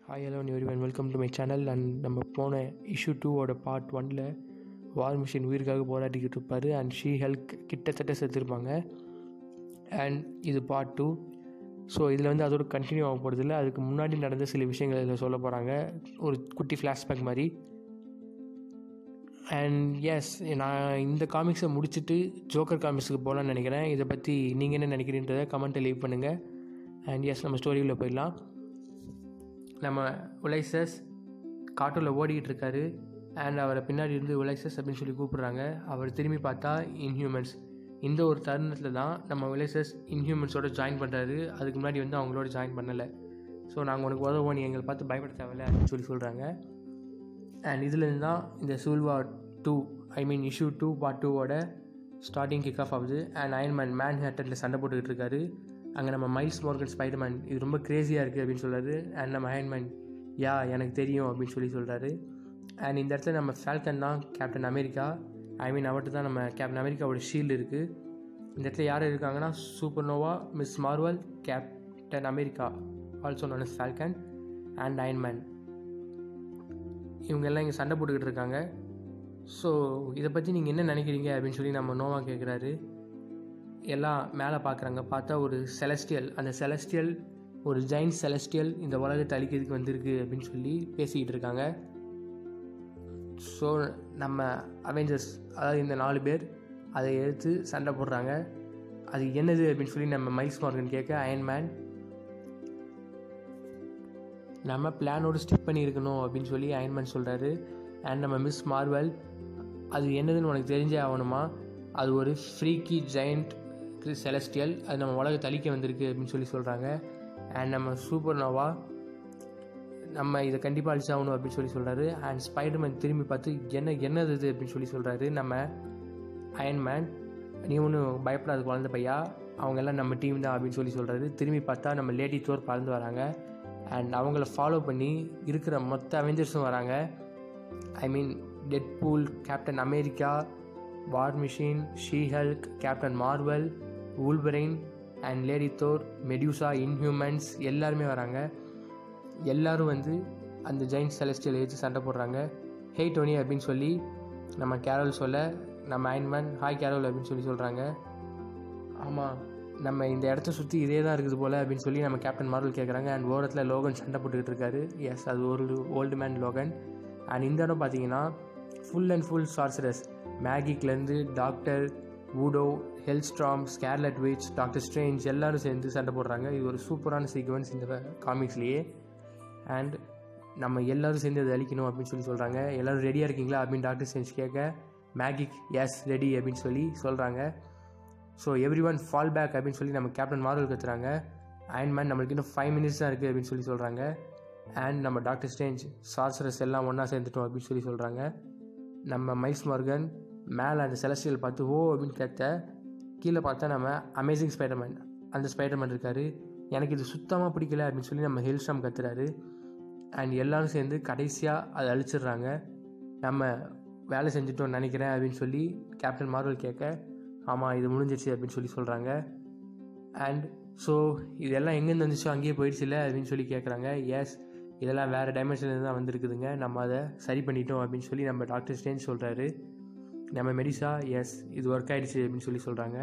hi hello நியூரி one welcome to my channel and நம்ம போன இஷ்யூ டூவோட பார்ட் ஒனில் வார் மிஷின் உயிருக்காக போராடிக்கிட்டு இருப்பார் அண்ட் ஷீ ஹெல்க் கிட்டத்தட்ட செத்துருப்பாங்க அண்ட் இது பார்ட் டூ ஸோ இதில் வந்து அதோட கண்டினியூ ஆக போகிறதில்ல அதுக்கு முன்னாடி நடந்த சில விஷயங்கள் இதில் சொல்ல போகிறாங்க ஒரு குட்டி ஃப்ளாஷ்பேக் மாதிரி அண்ட் எஸ் நான் இந்த காமிக்ஸை முடிச்சுட்டு ஜோக்கர் காமிக்ஸுக்கு போகலான்னு நினைக்கிறேன் இதை பற்றி நீங்கள் என்ன நினைக்கிறீன்றதை கமெண்ட்டை லீவ் பண்ணுங்கள் அண்ட் எஸ் நம்ம ஸ்டோரியில் போயிடலாம் நம்ம உலைசஸ் காட்டூரில் ஓடிக்கிட்டு இருக்காரு அண்ட் அவரை பின்னாடி இருந்து உலைசஸ் அப்படின்னு சொல்லி கூப்பிட்றாங்க அவர் திரும்பி பார்த்தா இன்ஹியூமன்ஸ் இந்த ஒரு தருணத்தில் தான் நம்ம உலைசஸ் இன்ஹியூமன்ஸோட ஜாயின் பண்ணுறாரு அதுக்கு முன்னாடி வந்து அவங்களோட ஜாயின் பண்ணலை ஸோ நாங்கள் உனக்கு உதவோம் நீ எங்களை பார்த்து பயப்பட தேவையில்ல அப்படின்னு சொல்லி சொல்கிறாங்க அண்ட் இதுலேருந்து தான் இந்த civil war two I mean issue two part டூவோட ஸ்டார்டிங் கிக் ஆஃப் ஆகுது அண்ட் அயன்மேன் மேன் ஹேட்டரில் சண்டை போட்டுக்கிட்டு இருக்காரு அங்கே நம்ம மைல்ஸ் மார்கன் ஸ்பைடர்மேன் இது ரொம்ப க்ரேஸியாக இருக்குது அப்படின்னு சொல்கிறாரு அண்ட் நம்ம அயன்மேன் யா எனக்கு தெரியும் அப்படின்னு சொல்லி சொல்கிறாரு அண்ட் இந்த இடத்துல நம்ம ஃபால்கன் தான் கேப்டன் அமெரிக்கா ஐ மீன் அவர்கிட்ட தான் நம்ம கேப்டன் அமெரிக்காவோட ஷீல்டு இருக்குது இந்த இடத்துல யார் இருக்காங்கன்னா super nova Ms Marvel Captain America also known as Falcon and Iron Man இவங்க எல்லாம் இங்கே சண்டை போட்டுக்கிட்டு இருக்காங்க ஸோ இதை பற்றி நீங்கள் என்ன நினைக்கிறீங்க அப்படின்னு சொல்லி நம்ம நோவா கேட்குறாரு எல்லாம் மேலே பார்க்குறாங்க பார்த்தா ஒரு செலஸ்டியல் அந்த செலஸ்டியல் ஒரு ஜெயின் செலஸ்டியல் இந்த உலகத்தை அழிக்கிறதுக்கு வந்திருக்கு அப்படின்னு சொல்லி பேசிக்கிட்டு இருக்காங்க ஸோ நம்ம அவெஞ்சர்ஸ் அதாவது இந்த நாலு பேர் அதை எடுத்து சண்டை போடுறாங்க அது என்னது அப்படின்னு சொல்லி நம்ம மைல்ஸ் மார்கன் கேட்க அயன்மேன் நம்ம பிளானோடு ஸ்டிக் பண்ணியிருக்கணும் அப்படின்னு சொல்லி அயன்மேன் சொல்கிறாரு அண்ட் நம்ம மிஸ் மார்வல் அது என்னதுன்னு உனக்கு தெரிஞ்சே ஆகணுமா அது ஒரு ஃப்ரீக்கி ஜெயண்ட் செலஸ்டியல் அது நம்ம உலகத்தை அழிக்க வந்திருக்கு அப்படின்னு சொல்லி சொல்கிறாங்க அண்ட் நம்ம சூப்பர் நோவா நம்ம இதை கண்டிப்பாக அழிச்சாகணும் அப்படின்னு சொல்லி சொல்கிறாரு அண்ட் ஸ்பைடர்மேன் திரும்பி பார்த்து என்ன என்னது இது அப்படின்னு சொல்லி சொல்கிறாரு நம்ம அயன்மேன் நீ ஒன்றும் பயப்படாத குழந்த பையா அவங்க எல்லாம் நம்ம டீம் தான் அப்படின்னு சொல்லி சொல்கிறாரு திரும்பி பார்த்தா நம்ம லேடி தோர் பறந்து வராங்க அண்ட் அவங்கள ஃபாலோ பண்ணி இருக்கிற மொத்த அவெஞ்சர்ஸும் வராங்க I mean Deadpool Captain America War Machine She Hulk Captain Marvel Wolverine and Lady Thor Medusa Inhumans எல்லாருமே வராங்க எல்லாரும் வந்து அந்த ஜெயின்ட் செலஸ்டியல் ஏச்சு சண்டை போடுறாங்க ஹே டோனி அப்படின்னு சொல்லி நம்ம கேரல் சொல்ல நம்ம அயன்மேன் ஹாய் கேரல் அப்படின்னு சொல்லி சொல்கிறாங்க ஆமாம் நம்ம இந்த இடத்த சுற்றி இதே தான் இருக்குது போல் அப்படின்னு சொல்லி நம்ம கேப்டன் மார்வல் கேட்குறாங்க அண்ட் ஓரத்தில் லோகன் சண்டை போட்டுக்கிட்டு இருக்காரு எஸ் அது ஒரு ஓல்டு மேன் லோகன் அண்ட் இந்த இடம் பார்த்தீங்கன்னா ஃபுல் அண்ட் ஃபுல் சார்சரஸ் மேகிக்லேருந்து Doctor Voodoo Hellstrom Scarlet Witch Doctor Strange எல்லாரும் சேர்ந்து சண்டை போடுறாங்க இது ஒரு சூப்பரான சீக்வன்ஸ் இந்த காமிக்ஸ்லேயே அண்ட் நம்ம எல்லோரும் சேர்ந்து அதை அழிக்கணும் அப்படின்னு சொல்லி சொல்கிறாங்க எல்லோரும் ரெடியாக இருக்கீங்களா அப்படின்னு டாக்டர் ஸ்ட்ரேஞ்ச் கேட்க மேகிக் எஸ் ரெடி அப்படின்னு சொல்லி சொல்கிறாங்க so everyone fall back அப்படின்னு சொல்லி நம்ம கேப்டன் மார்வல் கத்துறாங்க அயன்மேன் நம்மளுக்கு இன்னும் ஃபைவ் மினிட்ஸ் தான் இருக்குது அப்படின்னு சொல்லி சொல்கிறாங்க அண்ட் நம்ம டாக்டர் ஸ்டேஞ்ச் சார்சரஸ் எல்லாம் ஒன்றா சேர்ந்துட்டோம் அப்படின்னு சொல்லி சொல்கிறாங்க நம்ம மைல்ஸ் மார்கன் மேலே அந்த செலஸ்டியல் பார்த்து ஓ அப்படின்னு கேட்ட கீழே பார்த்தா நம்ம அமேசிங் ஸ்பைடர்மேன் அந்த ஸ்பைடர்மேன் இருக்கார் எனக்கு இது சுத்தமாக பிடிக்கல அப்படின்னு சொல்லி நம்ம ஹெல்ஸ்டாம் கத்துறாரு அண்ட் எல்லோரும் சேர்ந்து கடைசியாக அதை அழிச்சிடுறாங்க நம்ம வேலை செஞ்சுட்டோம்னு நினைக்கிறேன் அப்படின்னு சொல்லி கேப்டன் மார்வல் கேட்க ஆமாம் இது முடிஞ்சிச்சு அப்படின்னு சொல்லி சொல்கிறாங்க அண்ட் ஸோ இதெல்லாம் எங்கேருந்து வந்துச்சோ அங்கேயே போயிடுச்சுல அப்படின்னு சொல்லி கேட்குறாங்க எஸ் இதெல்லாம் வேறு டைமென்ஷன்லேருந்து தான் வந்திருக்குதுங்க நம்ம அதை சரி பண்ணிட்டோம் அப்படின்னு சொல்லி நம்ம டாக்டர் ஸ்டேஞ்ச் சொல்கிறாரு நம்ம மெடிசா எஸ் இது ஒர்க் ஆகிடுச்சு அப்படின்னு சொல்லி சொல்கிறாங்க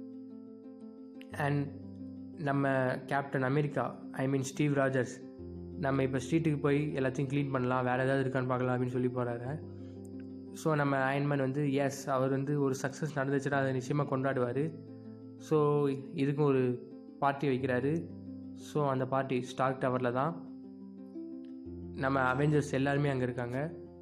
அண்ட் நம்ம Captain America I mean Steve Rogers நம்ம இப்போ ஸ்ட்ரீட்டுக்கு போய் எல்லாத்தையும் க்ளீன் பண்ணலாம் வேறு ஏதாவது இருக்கான்னு பார்க்கலாம் அப்படின்னு சொல்லி போகிறாரு ஸோ நம்ம அயன்மேன் வந்து எஸ் அவர் வந்து ஒரு சக்ஸஸ் நடந்துச்சுன்னா அதை நிச்சயமாக கொண்டாடுவார் ஸோ இதுக்கும் ஒரு பார்ட்டி வைக்கிறாரு ஸோ அந்த பார்ட்டி ஸ்டாக் டவரில் தான் நம்ம அவெஞ்சர்ஸ் எல்லாருமே அங்கே இருக்காங்க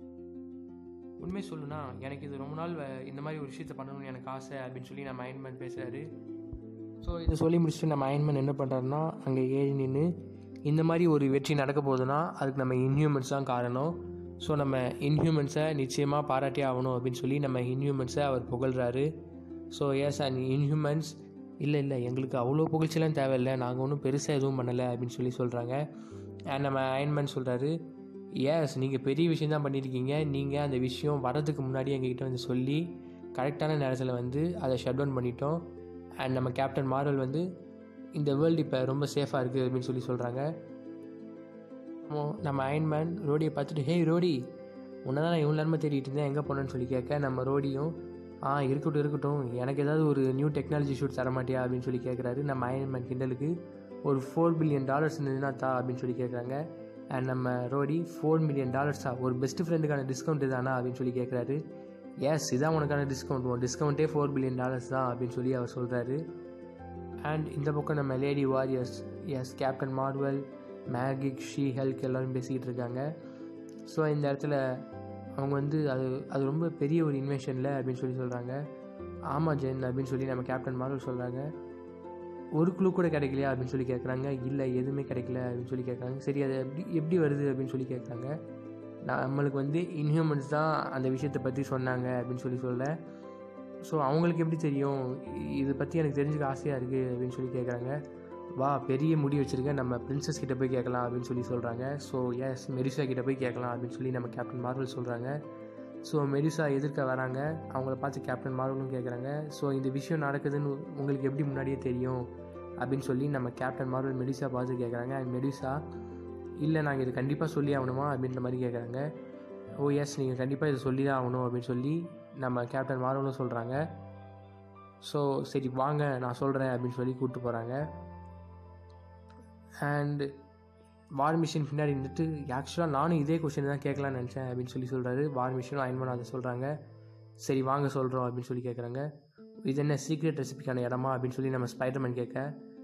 உண்மை சொல்லுனா எனக்கு இது ரொம்ப நாள் இந்த மாதிரி ஒரு விஷயத்தை பண்ணணும்னு எனக்கு ஆசை அப்படின்னு சொல்லி நம்ம அயன்மேன் பேசுகிறாரு ஸோ இதை சொல்லி முடிச்சுட்டு நம்ம அயன்மேன் என்ன பண்ணுறாருன்னா அங்கே ஏறி நின்று இந்த மாதிரி ஒரு வெற்றி நடக்க போகுதுன்னா அதுக்கு நம்ம இன்ஹியூமன்ஸ் தான் காரணம் ஸோ நம்ம இன்ஹியூமன்ஸை நிச்சயமாக பாராட்டியே ஆகணும் அப்படின்னு சொல்லி நம்ம இன்ஹியூமன்ஸை அவர் புகழ்கிறாரு ஸோ எஸ் அண்ட் இன்ஹியூமன்ஸ் இல்லை இல்லை எங்களுக்கு அவ்வளோ புகழ்ச்சிலாம் தேவையில்லை நாங்கள் ஒன்றும் பெருசாக எதுவும் பண்ணலை அப்படின்னு சொல்லி சொல்கிறாங்க அண்ட் நம்ம அயன்மேன் சொல்கிறாரு எஸ் நீங்கள் பெரிய விஷயம் தான் பண்ணியிருக்கீங்க நீங்கள் அந்த விஷயம் வரதுக்கு முன்னாடி எங்ககிட்ட வந்து சொல்லி கரெக்டான நேரத்தில் வந்து அதை ஷட் டவுன் பண்ணிட்டோம் அண்ட் நம்ம கேப்டன் மார்வல் வந்து இந்த வேர்ல்டு இப்போ ரொம்ப சேஃபாக இருக்குது அப்படின்னு சொல்லி சொல்கிறாங்க மோ- நம்ம அயன்மேன் ரோடியை பார்த்துட்டு ஹேய் ரோடி உன்னை தான் நான் இவ்வளோ நேரமாக தேடிட்டு இருந்தேன் எங்கே போனேன்னு சொல்லி கேட்க நம்ம ரோடியும் ஆ இருக்கட்டும் இருக்கட்டும் எனக்கு ஏதாவது ஒரு நியூ டெக்னாலஜி ஷூட் தர மாட்டியா அப்படின்னு சொல்லி கேட்குறாரு நம்ம அயன்மேன் கிண்டலுக்கு ஒரு ஃபோர் பில்லியன் டாலர்ஸ் இருந்ததுன்னா தா அப்படின்னு சொல்லி கேட்குறாங்க அண்ட் நம்ம ரோடி ஃபோர் மில்லியன் டாலர்ஸா ஒரு பெஸ்ட் ஃப்ரெண்டுக்கான டிஸ்கவுண்ட் தானா அப்படின்னு சொல்லி கேட்குறாரு எஸ் இதான் உனக்கான டிஸ்கவுண்ட் உன் டிஸ்கவுண்ட்டே ஃபோர் பில்லியன் டாலர்ஸ் தான் அப்படின்னு சொல்லி அவர் சொல்கிறாரு அண்ட் இந்த பக்கம் நம்ம lady warriors yes Captain Marvel Magik She Hulk எல்லோரும் பேசிக்கிட்டு இருக்காங்க ஸோ இந்த இடத்துல அவங்க வந்து அது அது ரொம்ப பெரிய ஒரு இன்வென்ஷனில் அப்படின்னு சொல்லி சொல்கிறாங்க ஆமாம் ஜென் அப்படின்னு சொல்லி நம்ம கேப்டன் மார்வல் சொல்கிறாங்க ஒரு குழு கூட கிடைக்கலையா அப்படின்னு சொல்லி கேட்குறாங்க இல்லை எதுவுமே கிடைக்கல அப்படின்னு சொல்லி கேட்குறாங்க சரி அது எப்படி எப்படி வருது அப்படின்னு சொல்லி கேட்குறாங்க நம்மளுக்கு வந்து இன்ஹியூமன்ஸ் தான் அந்த விஷயத்தை பற்றி சொன்னாங்க அப்படின்னு சொல்லி சொல்ல ஸோ அவங்களுக்கு எப்படி தெரியும் இதை பற்றி எனக்கு தெரிஞ்சுக்க ஆசையாக இருக்குது அப்படின்னு சொல்லி கேட்குறாங்க வா பெரிய முடி வச்சுருக்க நம்ம பிரின்சஸ் கிட்ட போய் கேட்கலாம் அப்படின்னு சொல்லி சொல்கிறாங்க ஸோ எஸ் மெரிசா கிட்ட போய் கேட்கலாம் அப்படின்னு சொல்லி நம்ம கேப்டன் மார்வல் சொல்கிறாங்க ஸோ மெரிசா எதிர்க்க வராங்க அவங்கள பார்த்து கேப்டன் மார்வலும் கேட்குறாங்க ஸோ இந்த விஷயம் நடக்குதுன்னு உங்களுக்கு எப்படி முன்னாடியே தெரியும் அப்படின்னு சொல்லி நம்ம கேப்டன் மார்வல் மெடிசா பார்த்து கேட்குறாங்க அண்ட் மெடிசா இல்லை நாங்கள் இது கண்டிப்பாக சொல்லி ஆகணுமா அப்படின்ற மாதிரி கேட்குறாங்க ஓ எஸ் நீங்கள் கண்டிப்பாக இதை சொல்லி தான் ஆகணும் அப்படின்னு சொல்லி நம்ம கேப்டன் மார்வலும் சொல்கிறாங்க ஸோ சரி வாங்க நான் சொல்கிறேன் அப்படின்னு சொல்லி கூப்பிட்டு போகிறாங்க அண்ட் வார் மிஷின் பின்னாடி இருந்துட்டு ஆக்சுவலாக நானும் இதே கொஷின் தான் கேட்கலான்னு நினச்சேன் அப்படின்னு சொல்லி சொல்கிறாரு வார் மிஷினும் அயன்மன் அதை சொல்கிறாங்க சரி வாங்க சொல்கிறோம் அப்படின்னு சொல்லி கேட்குறாங்க இது என்ன சீக்ரெட் ரெசிபிக்கான இடமா அப்படின்னு சொல்லி நம்ம ஸ்பைடர்மேன் கேட்க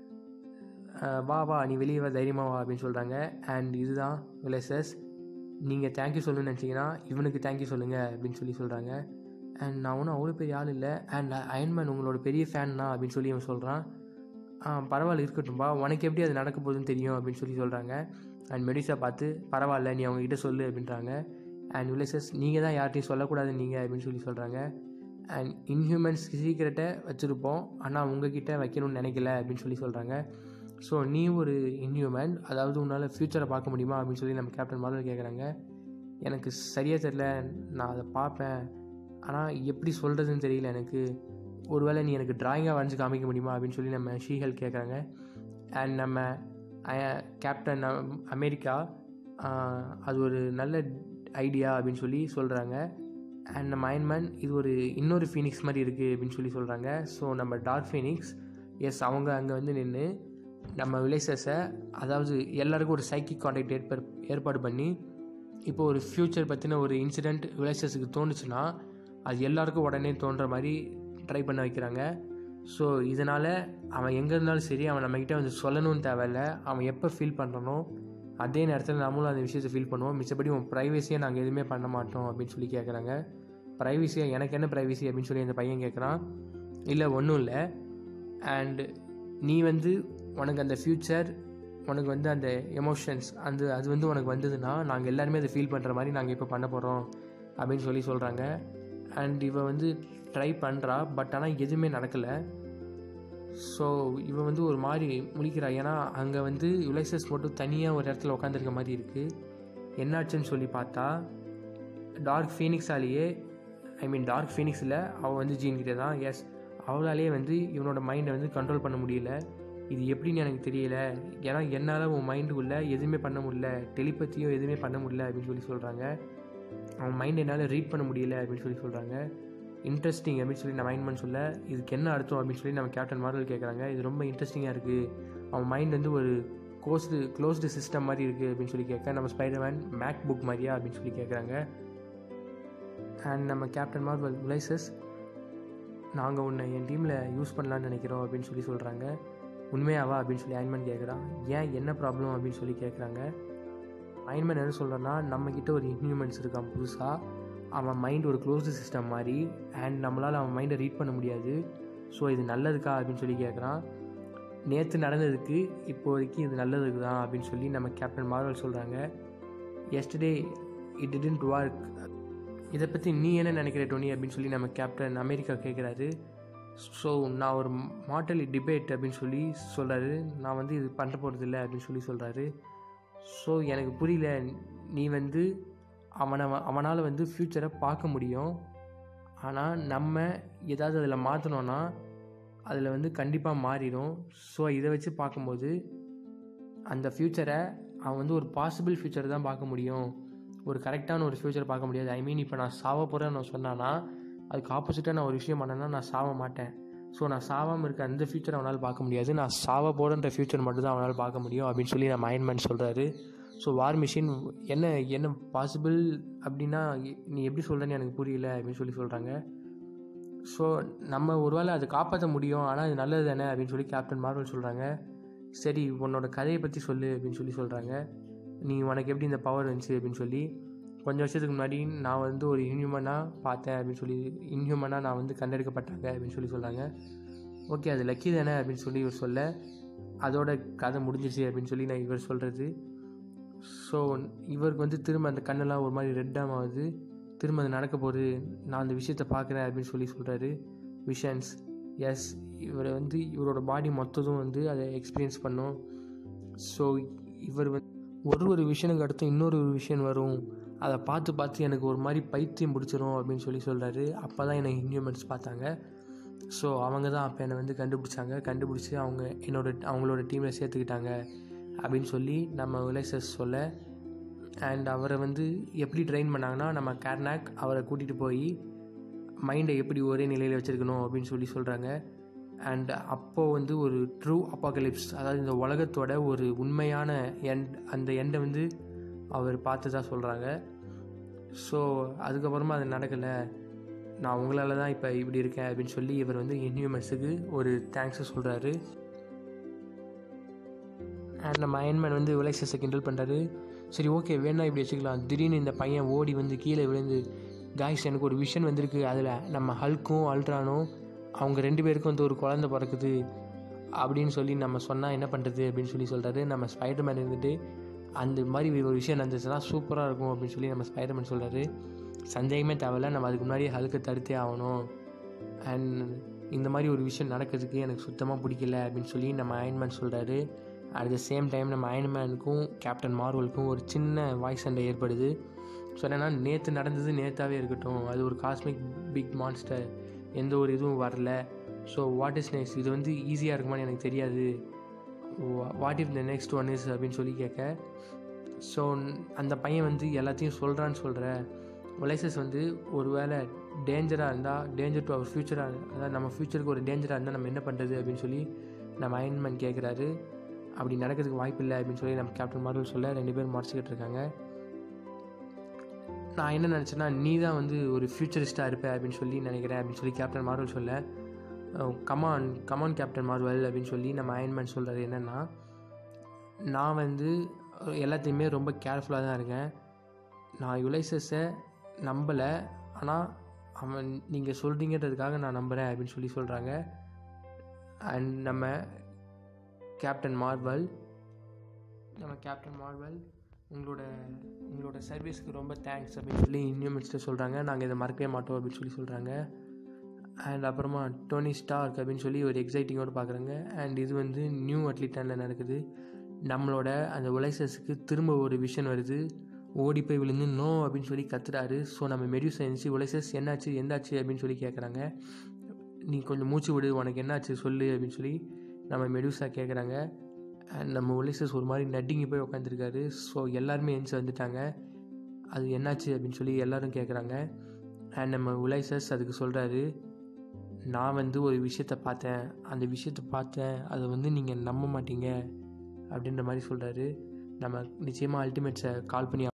அஹ், வா வா நீ வெளியே வா தைரியமாக வா அப்படின்னு சொல்கிறாங்க அண்ட் இதுதான் விலைசஸ் நீங்கள் தேங்க்யூ சொல்லணும்னு நினச்சிங்கன்னா இவனுக்கு தேங்க்யூ சொல்லுங்கள் அப்படின்னு சொல்லி சொல்கிறாங்க அண்ட் நான் ஒன்றும் அவ்வளோ பெரிய ஆள் இல்லை அண்ட் அயன்மேன் உங்களோட பெரிய ஃபேன் தான் அப்படின்னு சொல்லி அவன் சொல்கிறான் ஆ பரவாயில்ல இருக்கட்டும்பா உனக்கு எப்படி அது நடக்க போகுதுன்னு தெரியும் அப்படின்னு சொல்லி சொல்கிறாங்க அண்ட் மெடிசா பார்த்து பரவாயில்ல நீ அவங்ககிட்ட சொல்லு அப்படின்றாங்க அண்ட் வில்லேசஸ் நீங்கள் தான் யார்ட்டையும் சொல்லக்கூடாது நீங்கள் அப்படின்னு சொல்லி சொல்கிறாங்க அண்ட் இன்ஹியூமன்ஸ் சீக்கிரட்டை வச்சுருப்போம் ஆனால் உங்ககிட்ட வைக்கணும்னு நினைக்கல அப்படின்னு சொல்லி சொல்கிறாங்க ஸோ நீ ஒரு இன்ஹியூமன் அதாவது உன்னால் ஃப்யூச்சரை பார்க்க முடியுமா அப்படின்னு சொல்லி நம்ம கேப்டன் மாடல் கேட்குறாங்க எனக்கு சரியாக தெரில நான் அதை பார்ப்பேன் ஆனால் எப்படி சொல்கிறதுன்னு தெரியல எனக்கு ஒருவேளை நீ எனக்கு டிராயிங்காக வரைஞ்சி காமிக்க முடியுமா அப்படின்னு சொல்லி நம்ம ஷீஹல் கேட்குறாங்க அண்ட் நம்ம அஹ், கேப்டன் அம்- அமெரிக்கா ஆஹ், அது ஒரு நல்ல ஐடியா அப்படின்னு சொல்லி சொல்கிறாங்க அண்ட் நம்ம அயன்மேன் இது ஒரு இன்னொரு ஃபீனிக்ஸ் மாதிரி இருக்குது அப்படின்னு சொல்லி சொல்கிறாங்க ஸோ நம்ம டார்க் ஃபீனிக்ஸ் எஸ் அவங்க அங்கே வந்து நின்று நம்ம வில்லேசஸை அதாவது எல்லாருக்கும் ஒரு சைக்கிக் கான்டாக்ட் ஏற்ப ஏற்பாடு பண்ணி இப்போ ஒரு ஃப்யூச்சர் பற்றின ஒரு இன்சிடெண்ட் வில்லேசஸுக்கு தோணுச்சுன்னா அது எல்லாருக்கும் உடனே தோன்ற மாதிரி ட்ரை பண்ண வைக்கிறாங்க ஸோ இதனால் அவன் எங்கே இருந்தாலும் சரி அவன் நம்மக்கிட்ட வந்து சொல்லணும்னு தேவையில்ல அவன் எப்போ ஃபீல் பண்ணுறனோ அதே நேரத்தில் நம்மளும் அந்த விஷயத்தை ஃபீல் பண்ணுவோம் மிச்சப்படி உன் ப்ரைவசியை நாங்கள் எதுவுமே பண்ண மாட்டோம் அப்படின்னு சொல்லி கேட்குறாங்க ப்ரைவசியாக எனக்கு என்ன ப்ரைவசி அப்படின்னு சொல்லி அந்த பையன் கேட்குறான் இல்லை ஒன்றும் இல்லை அண்ட் நீ வந்து உனக்கு அந்த ஃப்யூச்சர் உனக்கு வந்து அந்த எமோஷன்ஸ் அந்த அது வந்து உனக்கு வந்ததுன்னா நாங்கள் எல்லாருமே அதை ஃபீல் பண்ணுற மாதிரி நாங்கள் இப்போ பண்ண போகிறோம் அப்படின்னு சொல்லி சொல்கிறாங்க அண்ட் இவ வந்து ட்ரை பண்ணுறா பட் ஆனால் எதுவுமே நடக்கலை ஸோ இவ வந்து ஒரு மாதிரி முழிக்கிறா ஏன்னா அங்கே வந்து யுலைசஸ் மட்டும் தனியாக ஒரு இடத்துல உட்காந்துருக்க மாதிரி இருக்குது என்னாச்சுன்னு சொல்லி பார்த்தா டார்க் ஃபீனிக்ஸாலேயே ஐ மீன் டார்க் ஃபீனிக்ஸில் அவள் வந்து ஜீன் கிட்டே தான் எஸ் அவளாலேயே வந்து இவனோட மைண்டை வந்து கண்ட்ரோல் பண்ண முடியல இது எப்படின்னு எனக்கு தெரியல ஏன்னா என்னால் உன் மைண்டுக்குள்ளே எதுவுமே பண்ண முடியல டெலிபத்தியும் எதுவுமே பண்ண முடியல அப்படின்னு சொல்லி சொல்கிறாங்க அவன் மைண்ட் என்னால் ரீட் பண்ண முடியல அப்படின்னு சொல்லி சொல்கிறாங்க இன்ட்ரெஸ்டிங் அப்படின்னு சொல்லி நான் மைண்ட் பண்ண சொல்ல இதுக்கு என்ன அர்த்தம் அப்படின்னு சொல்லி நம்ம கேப்டன் மார்வல் கேட்குறாங்க இது ரொம்ப இன்ட்ரெஸ்டிங்காக இருக்குது அவன் மைண்ட் வந்து ஒரு க்ளோஸ்டு க்ளோஸ்டு சிஸ்டம் மாதிரி இருக்குது அப்படின்னு சொல்லி கேட்க நம்ம ஸ்பைடர்மேன் மேக் புக் மாதிரியா அப்படின்னு சொல்லி கேட்குறாங்க அண்ட் நம்ம கேப்டன் மார்வல் லைசஸ் நாங்கள் உன்னை என் டீமில் யூஸ் பண்ணலான்னு நினைக்கிறோம் அப்படின்னு சொல்லி சொல்கிறாங்க உண்மையாவா அப்படின்னு சொல்லி அயன்மேன் கேட்குறான் ஏன் என்ன ப்ராப்ளம் அப்படின்னு சொல்லி கேட்குறாங்க அயன்மேன் என்ன சொல்கிறேன்னா நம்மக்கிட்ட ஒரு இன்ஹியூமன்ஸ் இருக்கான் புதுசாக அவன் மைண்ட் ஒரு க்ளோஸ்டு சிஸ்டம் மாதிரி அண்ட் நம்மளால் அவன் மைண்டை ரீட் பண்ண முடியாது ஸோ இது நல்லதுக்கா அப்படின்னு சொல்லி கேட்குறான் நேற்று நடந்ததுக்கு இப்போதைக்கு இது நல்லதுக்கு தான் அப்படின்னு சொல்லி நம்ம கேப்டன் மார்வல் சொல்கிறாங்க எஸ்டர்டே இட் didn't ஒர்க் இதை பற்றி நீ என்ன நினைக்கிற டோனி அப்படின்னு சொல்லி நம்ம கேப்டன் அமெரிக்கா கேட்குறாரு ஸோ நான் ஒரு மாட்டலி டிபேட் அப்படின்னு சொல்லி சொல்கிறாரு நான் வந்து இது பண்ண போகிறதில்ல அப்படின்னு சொல்லி சொல்கிறாரு ஸோ எனக்கு புரியல நீ வந்து அவனை அவனால் வந்து ஃப்யூச்சரை பார்க்க முடியும் ஆனால் நம்ம ஏதாவது அதில் மாற்றினோன்னா அதில் வந்து கண்டிப்பாக மாறிடும் ஸோ இதை வச்சு பார்க்கும்போது அந்த ஃப்யூச்சரை அவன் வந்து ஒரு பாசிபிள் ஃபியூச்சர் தான் பார்க்க முடியும் ஒரு கரெக்டான ஒரு ஃப்யூச்சர் பார்க்க முடியாது ஐ மீன் இப்போ நான் சாவ போகிறேன்னு நான் சொன்னான்னா அதுக்கு ஆப்போசிட்டாக நான் ஒரு விஷயம் பண்ணேன்னா நான் சாவ மாட்டேன் ஸோ நான் சாவாமல் இருக்க அந்த ஃபியூச்சர் அவனால் பார்க்க முடியாது நான் சாவ போகிறன்ற ஃபியூச்சர் மட்டும் தான் அவனால் பார்க்க முடியும் அப்படின்னு சொல்லி நம்ம அயன்மேன் சொல்கிறாரு ஸோ வார் மிஷின் என்ன என்ன பாசிபிள் அப்படின்னா நீ எப்படி சொல்கிறேன்னு எனக்கு புரியல அப்படின்னு சொல்லி சொல்கிறாங்க ஸோ நம்ம ஒருவேளை அதை காப்பாற்ற முடியும் ஆனால் அது நல்லது தானே அப்படின்னு சொல்லி கேப்டன் மார்வல் சொல்கிறாங்க சரி உன்னோட கதையை பற்றி சொல்லு அப்படின்னு சொல்லி சொல்கிறாங்க நீ உனக்கு எப்படி இந்த பவர் இருந்துச்சு அப்படின்னு சொல்லி கொஞ்சம் வருஷத்துக்கு முன்னாடி நான் வந்து ஒரு இன்ஹியூமனாக பார்த்தேன் அப்படின்னு சொல்லி இன்ஹியூமனாக நான் வந்து கண்டெடுக்கப்பட்டாங்க அப்படின்னு சொல்லி சொல்கிறாங்க ஓகே அது லக்கி தானே அப்படின்னு சொல்லி இவர் சொல்ல அதோட கதை முடிஞ்சிச்சு அப்படின்னு சொல்லி நான் இவர் சொல்கிறது ஸோ இவருக்கு வந்து திரும்ப அந்த கண்ணெல்லாம் ஒரு மாதிரி ரெட்டாக ஆகுது திரும்ப அது நடக்க போகுது நான் அந்த விஷயத்தை பார்க்குறேன் அப்படின்னு சொல்லி சொல்கிறாரு விஷன்ஸ் எஸ் இவர் வந்து இவரோட பாடி மொத்ததும் வந்து அதை எக்ஸ்பீரியன்ஸ் பண்ணும் ஸோ இவர் வந்து ஒரு ஒரு விஷனுக்கு அடுத்து இன்னொரு ஒரு விஷயம் வரும் அதை பார்த்து பார்த்து எனக்கு ஒரு மாதிரி பைத்தியம் பிடிச்சிரும் அப்படின்னு சொல்லி சொல்கிறாரு அப்போ தான் எனக்கு இன்ஹியூமன்ஸ் பார்த்தாங்க ஸோ அவங்க தான் அப்போ என்னை வந்து கண்டுபிடிச்சாங்க கண்டுபிடிச்சி அவங்க என்னோட அவங்களோட டீமில் சேர்த்துக்கிட்டாங்க அப்படின்னு சொல்லி நம்ம விலைசஸ் சொல்ல அண்ட் அவரை வந்து எப்படி ட்ரெயின் பண்ணாங்கன்னா நம்ம கேர்னாக் அவரை கூட்டிகிட்டு போய் மைண்டை எப்படி ஒரே நிலையில் வச்சுருக்கணும் அப்படின்னு சொல்லி சொல்கிறாங்க அண்ட் அப்போது வந்து ஒரு ட்ரூ அப்பாகலிப்ஸ் அதாவது இந்த உலகத்தோட ஒரு உண்மையான எண்ட் அந்த எண்டை வந்து அவர் பார்த்ததா சொல்கிறாங்க ஸோ அதுக்கப்புறமா அது நடக்கலை நான் உங்களால தான் இப்போ இப்படி இருக்கேன் அப்படின்னு சொல்லி இவர் வந்து இன்ஹியூமன்ஸுக்கு ஒரு தேங்க்ஸை சொல்கிறாரு அண்ட் நம்ம அயன்மேன் வந்து விலைசஸை கிண்டல் பண்ணுறாரு சரி ஓகே வேணா இப்படி வச்சுக்கலாம் திடீர்னு இந்த பையன் ஓடி வந்து கீழே விழுந்து காய்ஸ் எனக்கு ஒரு விஷன் வந்திருக்கு அதில் நம்ம ஹல்க்கும் அல்ட்ரானும் அவங்க ரெண்டு பேருக்கும் வந்து ஒரு குழந்த பிறக்குது அப்படின்னு சொல்லி நம்ம சொன்னால் என்ன பண்ணுறது அப்படின்னு சொல்லி சொல்கிறாரு நம்ம ஸ்பைடர்மேன் இருந்துட்டு அந்த மாதிரி ஒரு விஷயம் நடந்துச்சுன்னா சூப்பராக இருக்கும் அப்படின்னு சொல்லி நம்ம ஸ்பைடர்மேன் சொல்கிறாரு சந்தேகமே தேவையில்ல நம்ம அதுக்கு முன்னாடி ஹல்க்கை தடுத்தே ஆகணும் அண்ட் இந்த மாதிரி ஒரு விஷயம் நடக்கிறதுக்கு எனக்கு சுத்தமாக பிடிக்கல அப்படின்னு சொல்லி நம்ம அயன்மேன் சொல்கிறாரு அட் த சேம் டைம் நம்ம அயன்மேனுக்கும் கேப்டன் மார்வலுக்கும் ஒரு சின்ன வாய்ஸ் சண்டை ஏற்படுது ஸோ என்னென்னா நேற்று நடந்தது நேற்றாவே இருக்கட்டும் அது ஒரு காஸ்மிக் பிக் மான்ஸ்டர் எந்த ஒரு இதுவும் வரல ஸோ வாட் இஸ் நெக்ஸ்ட் இது வந்து ஈஸியாக இருக்குமான்னு எனக்கு தெரியாது what if the next one is அப்படின்னு சொல்லி கேட்க ஸோ அந்த பையன் வந்து எல்லாத்தையும் சொல்கிறான்னு சொல்கிற ஒலைசஸ் வந்து ஒரு வேளை டேஞ்சராக இருந்தால் டேஞ்சர் டு அவர் ஃப்யூச்சராக அதாவது நம்ம ஃப்யூச்சருக்கு ஒரு டேஞ்சராக இருந்தால் நம்ம என்ன பண்ணுறது அப்படின்னு சொல்லி நம்ம அயன்மேன் கேட்குறாரு அப்படி நடக்கிறதுக்கு வாய்ப்பு இல்லை அப்படின்னு சொல்லி நம்ம கேப்டன் மார்வல் சொல்ல ரெண்டு பேரும் மறைச்சிக்கிட்டு இருக்காங்க நான் என்ன நினச்சேன்னா நீ தான் வந்து ஒரு ஃப்யூச்சரிஸ்ட்டாக இருப்ப அப்படின்னு சொல்லி நினைக்கிறேன் அப்படின்னு சொல்லி கேப்டன் மார்வல் சொல்ல கமான் கமான் கேப்டன் மார்வல் அப்படின்னு சொல்லி நம்ம அயன்மேன் சொல்கிறது என்னென்னா நான் வந்து எல்லாத்தையுமே ரொம்ப கேர்ஃபுல்லாக தான் இருக்கேன் நான் யுலைசஸை நம்பலை ஆனால் அவன் நீங்கள் சொல்கிறீங்கன்றதுக்காக நான் நம்புகிறேன் அப்படின்னு சொல்லி சொல்கிறாங்க அண்ட் நம்ம கேப்டன் மார்வல் நம்ம கேப்டன் மார்வல் உங்களோட உங்களோட சர்வீஸ்க்கு ரொம்ப தேங்க்ஸ் அப்படின்னு சொல்லி இன்யூமெண்ட்ஸ்ட்டு சொல்கிறாங்க நாங்கள் இதை மறக்கவே மாட்டோம் அப்படின்னு சொல்லி சொல்கிறாங்க அண்ட் அப்புறமா டோனி ஸ்டார்க் அப்படின்னு சொல்லி ஒரு எக்ஸைட்டிங்கோடு பார்க்குறாங்க அண்ட் இது வந்து நியூ அட்லிட்டனில் நடக்குது நம்மளோட அந்த உலைசஸுக்கு திரும்ப ஒரு விஷன் வருது ஓடி போய் விழுந்து நோ அப்படின்னு சொல்லி கத்துறாரு ஸோ நம்ம மெடியூஸ் இருந்துச்சு உலைசஸ் என்னாச்சு எந்தாச்சு அப்படின்னு சொல்லி கேட்குறாங்க நீ கொஞ்சம் மூச்சு விடு உனக்கு என்னாச்சு சொல்லு அப்படின்னு சொல்லி நம்ம மெடியூஸா கேட்குறாங்க அண்ட் நம்ம உலைசஸ் ஒரு மாதிரி நட்டிங்கி போய் உட்காந்துருக்காரு ஸோ எல்லாருமே எழுந்து வந்துட்டாங்க அது என்னாச்சு அப்படின்னு சொல்லி எல்லோரும் கேட்குறாங்க அண்ட் நம்ம உலைசஸ் அதுக்கு சொல்கிறாரு நான் வந்து ஒரு விஷயத்த பார்த்தேன் அந்த விஷயத்த பார்த்தேன் அதை வந்து நீங்கள் நம்ப மாட்டீங்க அப்படின்ற மாதிரி சொல்கிறாரு நம்ம நிச்சயமாக அல்டிமேட்ஸை கால் பண்ணி